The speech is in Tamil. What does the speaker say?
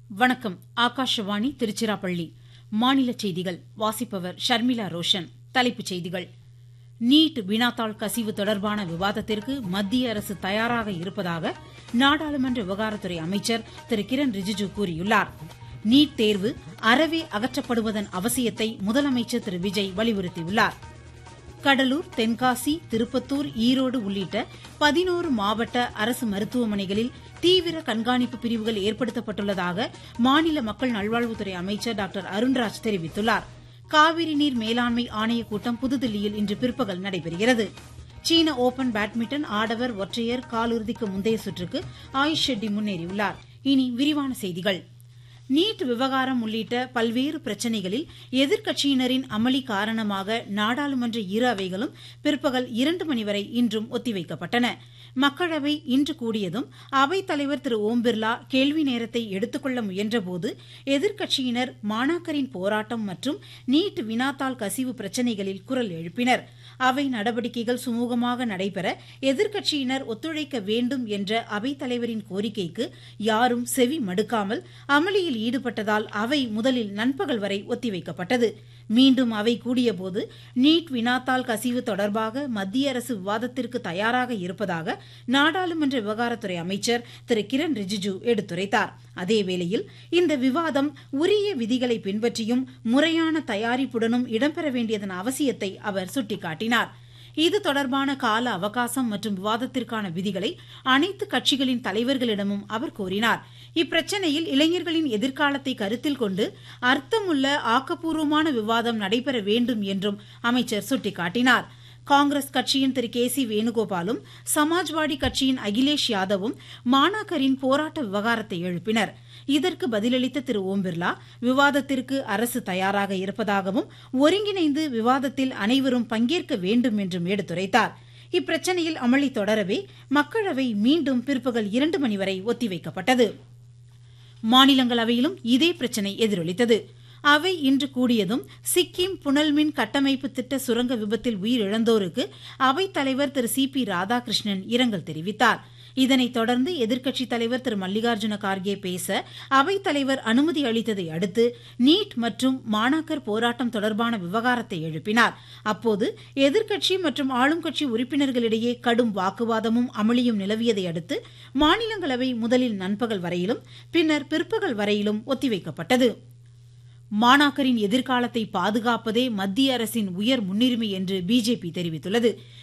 வணக்கம் ஆகாஷவாணி திருச்சிராப்பள்ளி மாநில செய்திகள் வாசிப்பவர் ஷர்மிளா ரோஷன் தலைப்புச் செய்திகள் நீட் வினாத்தாள் கசிவு தொடர்பான விவாதத்திற்கு மத்திய அரசு தயாராக இருப்பதாக நாடாளுமன்ற விவகாரத்துறை அமைச்சர் திரு கிரண் ரிஜிஜு கூறியுள்ளார் நீட் தேர்வு அறவே அகற்றப்படுவதன் அவசியத்தை முதலமைச்சர் திரு விஜய் வலியுறுத்தியுள்ளார் கடலூர் தென்காசி திருப்பத்தூர் ஈரோடு உள்ளிட்ட பதினோரு மாவட்ட அரசு மருத்துவமனைகளில் தீவிர கண்காணிப்பு பிரிவுகள் ஏற்படுத்தப்பட்டுள்ளதாக மாநில மக்கள் நல்வாழ்வுத்துறை அமைச்சர் டாக்டர் அருண்ராஜ் தெரிவித்துள்ளார் காவிரி நீர் மேலாண்மை ஆணையக் கூட்டம் புதுதில்லியில் இன்று பிற்பகல் நடைபெறுகிறது சீன ஓபன் பேட்மிண்டன் ஆடவர் ஒற்றையர் காலிறுதிக்கு முந்தைய சுற்றுக்கு ஆயுஷ் ஷெட்டி முன்னேறியுள்ளார் இனி விரிவான செய்திகள் நீட் விவகாரம் உள்ளிட்ட பல்வேறு பிரச்சினைகளில் எதிர்க்கட்சியினரின் அமளி காரணமாக நாடாளுமன்ற இரு அவைகளும் பிற்பகல் இரண்டு மணி வரை இன்றும் ஒத்திவைக்கப்பட்டன மக்களவை இன்று கூடியதும் அவைத் தலைவர் திரு ஓம் பிர்லா கேள்வி நேரத்தை எடுத்துக்கொள்ள முயன்றபோது எதிர்க்கட்சியினர் மாணாக்கரின் போராட்டம் மற்றும் நீட் வினாத்தாள் கசிவு பிரச்சினைகளில் குரல் எழுப்பினர் அவை நடவடிக்கைகள் சுமூகமாக நடைபெற எதிர்க்கட்சியினர் ஒத்துழைக்க வேண்டும் என்ற அவைத் தலைவரின் கோரிக்கைக்கு யாரும் செவி மடுக்காமல் அமளியில் ஈடுபட்டதால் அவை முதலில் நண்பகல் வரை ஒத்திவைக்கப்பட்டது மீண்டும் அவை கூடியபோது நீட் வினாத்தாள் கசிவு தொடர்பாக மத்திய அரசு விவாதத்திற்கு தயாராக இருப்பதாக நாடாளுமன்ற விவகாரத்துறை அமைச்சர் திரு கிரண் ரிஜிஜு எடுத்துரைத்தார் அதேவேளையில் இந்த விவாதம் உரிய விதிகளை பின்பற்றியும் முறையான தயாரிப்புடனும் இடம்பெற வேண்டியதன் அவசியத்தை அவர் சுட்டிக்காட்டினார் இது தொடர்பான கால அவகாசம் மற்றும் விவாதத்திற்கான விதிகளை அனைத்து கட்சிகளின் தலைவர்களிடமும் அவர் கோரினார் இப்பிரச்சினையில் இளைஞர்களின் எதிர்காலத்தை கருத்தில் கொண்டு அர்த்தமுள்ள ஆக்கப்பூர்வமான விவாதம் நடைபெற வேண்டும் என்றும் அமைச்சர் சுட்டிக்காட்டினார் காங்கிரஸ் கட்சியின் திரு கே சி வேணுகோபாலும் சமாஜ்வாடி கட்சியின் அகிலேஷ் யாதவும் மாணாக்கரின் போராட்ட விவகாரத்தை எழுப்பினர் இதற்கு பதிலளித்த திரு ஓம் பிர்லா விவாதத்திற்கு அரசு தயாராக இருப்பதாகவும் ஒருங்கிணைந்து விவாதத்தில் அனைவரும் பங்கேற்க வேண்டும் என்றும் எடுத்துரைத்தார் இப்பிரச்சினையில் அமளி தொடரவே மக்களவை மீண்டும் பிற்பகல் இரண்டு மணி வரை ஒத்திவைக்கப்பட்டது மாநிலங்களவையிலும் இதே பிரச்சினை எதிரொலித்தது அவை இன்று கூடியதும் சிக்கிம் புனல்மின் கட்டமைப்பு திட்ட சுரங்க விபத்தில் உயிரிழந்தோருக்கு அவைத் தலைவர் திரு சி பி ராதாகிருஷ்ணன் இரங்கல் தெரிவித்தார் இதனைத் தொடர்ந்து எதிர்க்கட்சித் தலைவர் திரு மல்லிகார்ஜுன கார்கே பேச அவைத் தலைவர் அனுமதி அளித்ததை அடுத்து நீட் மற்றும் மாணாக்கர் போராட்டம் தொடர்பான விவகாரத்தை எழுப்பினார் அப்போது எதிர்க்கட்சி மற்றும் ஆளும் கட்சி உறுப்பினர்களிடையே கடும் வாக்குவாதமும் அமளியும் நிலவியதை அடுத்து மாநிலங்களவை முதலில் நண்பகல் வரையிலும் பின்னர் பிற்பகல் வரையிலும் ஒத்திவைக்கப்பட்டது மாணாக்கரின் எதிர்காலத்தை பாதுகாப்பதே மத்திய அரசின் உயர் முன்னுரிமை என்று பிஜேபி தெரிவித்துள்ளது